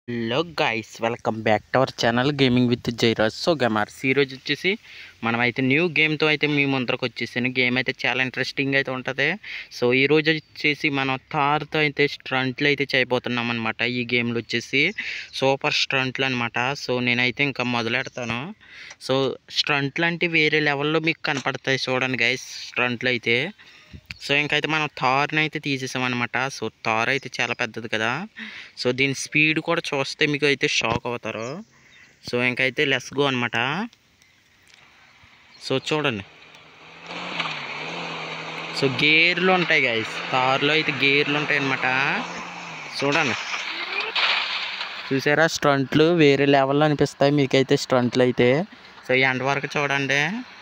hello guys welcome back to our channel gaming with Jairaj so gamers ఈరోజు వచ్చేసి మనం అయితే న్యూ గేమ్తో అయితే మీ ముందరకు వచ్చేసాను గేమ్ అయితే చాలా ఇంట్రెస్టింగ్ అయితే ఉంటుంది సో ఈ రోజు వచ్చేసి మనం తార్తో అయితే స్ట్రంట్లు అయితే చేయబోతున్నాం అనమాట ఈ గేమ్లో వచ్చేసి సూపర్ స్ట్రంట్లు అనమాట సో నేనైతే ఇంకా మొదలెడతాను సో స్ట్రంట్లు అంటే వేరే లెవెల్లో మీకు కనపడతాయి చూడండి గైస్ స్ట్రంట్లు అయితే సో ఇంకైతే మనం థార్ని అయితే తీసేసామన్నమాట సో థార్ అయితే చాలా పెద్దది కదా సో దీని స్పీడ్ కూడా చూస్తే మీకు అయితే షాక్ అవుతారు సో ఇంకైతే లెస్ గో అనమాట సో చూడండి సో గేర్లు ఉంటాయి గైస్ తార్లో అయితే గేర్లు ఉంటాయి అనమాట చూడండి చూసారా స్ట్రంట్లు వేరే లెవెల్లో అనిపిస్తాయి మీకైతే స్ట్రంట్లు అయితే సో ఎండ్ వరకు చూడండి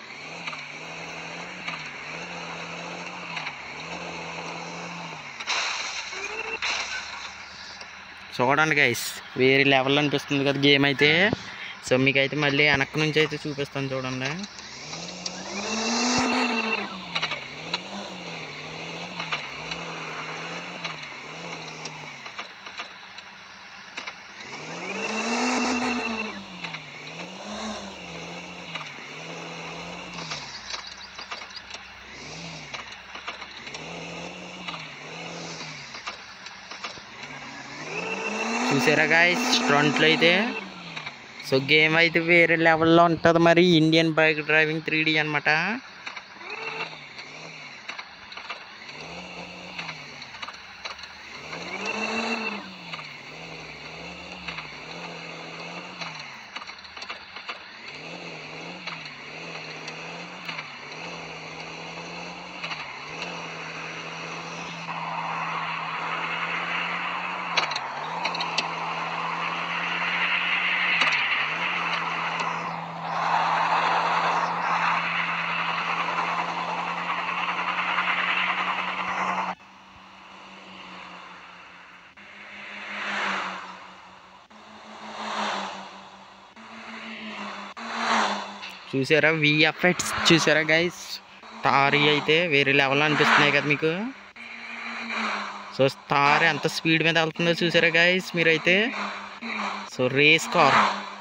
చూడండి గైస్ వేరే లెవెల్ అనిపిస్తుంది కదా గేమ్ అయితే సో మీకైతే మళ్ళీ వెనక్కి నుంచి అయితే చూపిస్తాను చూడండి చూసారా గాయస్ ఫ్రంట్లో అయితే సో గేమ్ అయితే వేరే లెవెల్లో ఉంటుంది మరి Indian bike driving three D అనమాట చూసారా విఎఫ్ఎక్స్ చూసారా గైస్ తారీ అయితే వేరే లెవెల్లో అనిపిస్తున్నాయి కదా మీకు సో తార్ ఎంత స్పీడ్ మీద వెళ్తుందో చూసారా గైస్ మీరైతే సో రేస్ కార్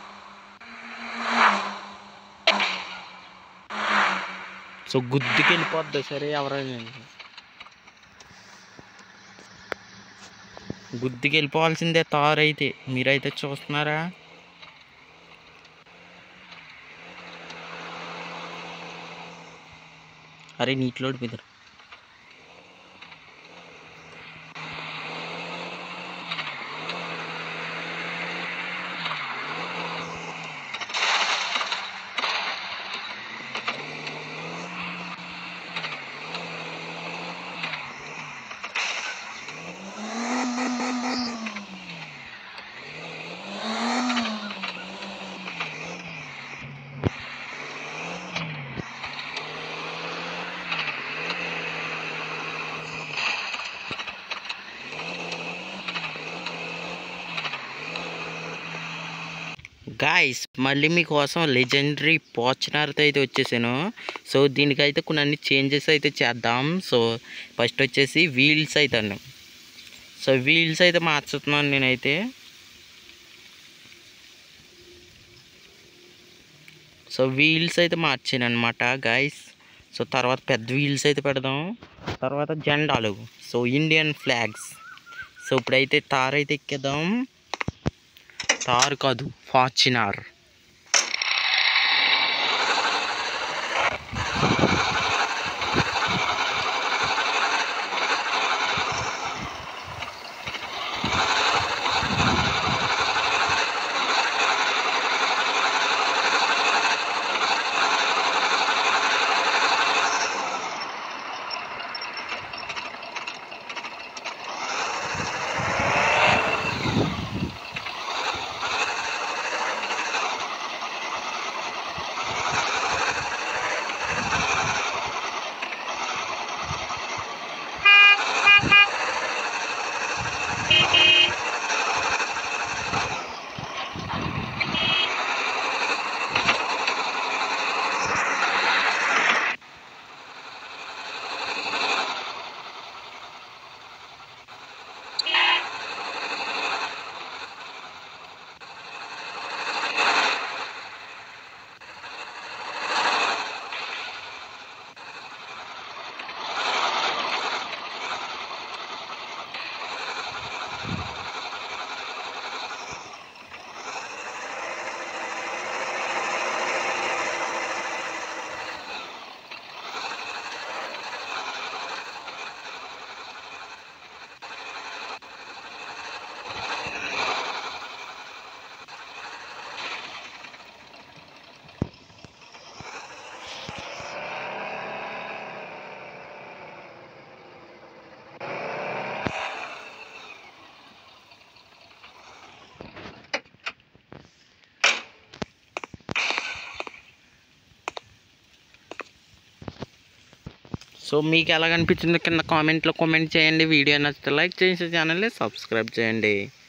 సో గుద్దుకి వెళ్ళిపోద్ది సరే ఎవరైనా గుద్దుకి వెళ్ళిపోవాల్సిందే తార్ అయితే మీరైతే చూస్తున్నారా అరే నీటిలో మీద గాయస్ మళ్ళీ మీకోసం లెజెండరీ పార్చునర్తో అయితే వచ్చేసాను సో దీనికైతే కొన్ని అన్ని చేంజెస్ అయితే చేద్దాం సో ఫస్ట్ వచ్చేసి వీల్స్ అయితే అన్నాం సో వీల్స్ అయితే మార్చుతున్నాను నేనైతే సో వీల్స్ అయితే మార్చాను అనమాట గాయస్ సో తర్వాత పెద్ద వీల్స్ అయితే పెడదాం తర్వాత జెండాలు సో ఇండియన్ ఫ్లాగ్స్ సో ఇప్పుడైతే తార్ అయితే ఎక్కేద్దాం తార్ కాదు ఫార్చునర్ సో మీకు ఎలాగ అనిపించిందో కింద కామెంట్లో కామెంట్ చేయండి వీడియో నచ్చితే లైక్ చేసి ఛానల్ని సబ్స్క్రైబ్ చేయండి